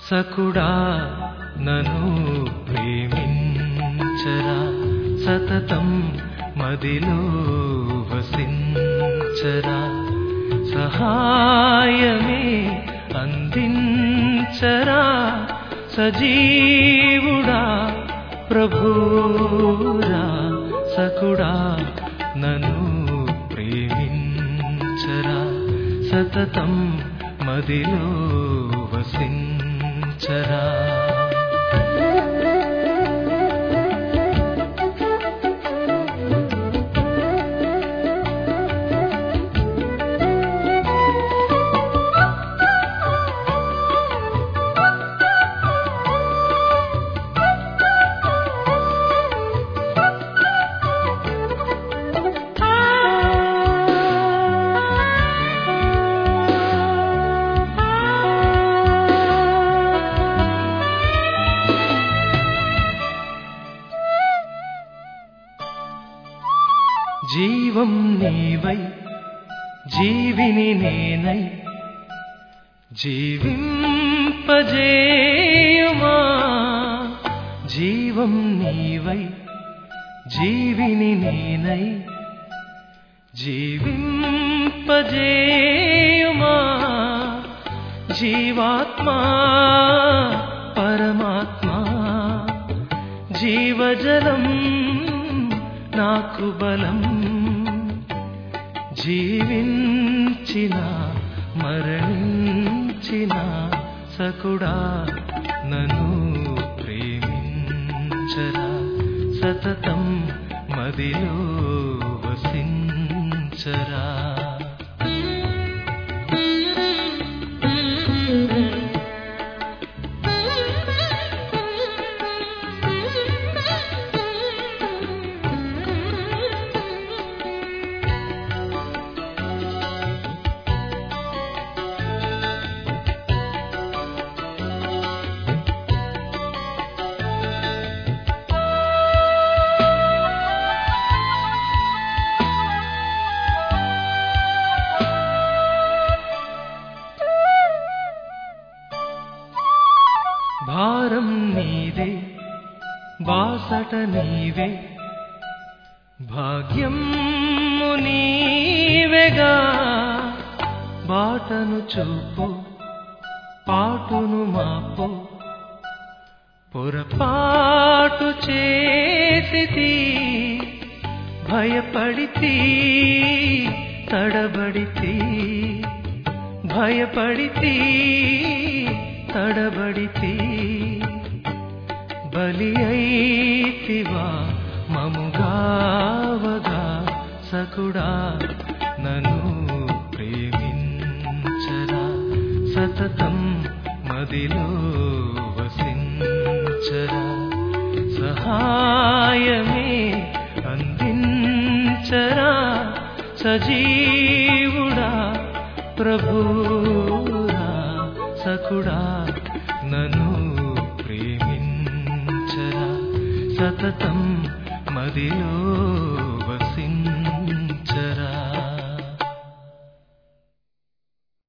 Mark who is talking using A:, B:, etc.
A: సకుడా నను ప్రేమించరా సతతం మదిలో వసించరా సహాయమే అందించరా సజీవుడా ప్రభురా సకుడా నను ప్రేమించరా సతతం మదిలో వసించరా జీవం నీవై జీవిని నేనై జీవింపజేయుమా జీవం నీవై జీవిని నేనై జీవింపజేయుమా జీవాత్మా పరమాత్మా జీవజలం నాకు బలం జీవించిన మరణించిన సకుడా నన్ను ప్రేమించరా సతతం మదిలో వసించరా భారం నీదే బాసట నీవే భాగ్యం నీవెగా బాటను చూపు పాటును మాపు పొరపాటు చేసితి భయపడితి తడబడితి భయపడితి తడబడితి బలి అయితివా మముగావగా సకుడా నన్ను ప్రేమించరా సతతం మదిలో వసించరా సహాయమే అందించరా సజీవుడా ప్రభురా సకుడా నన్ను ప్రేమించరా సతతం మదిలో వసిం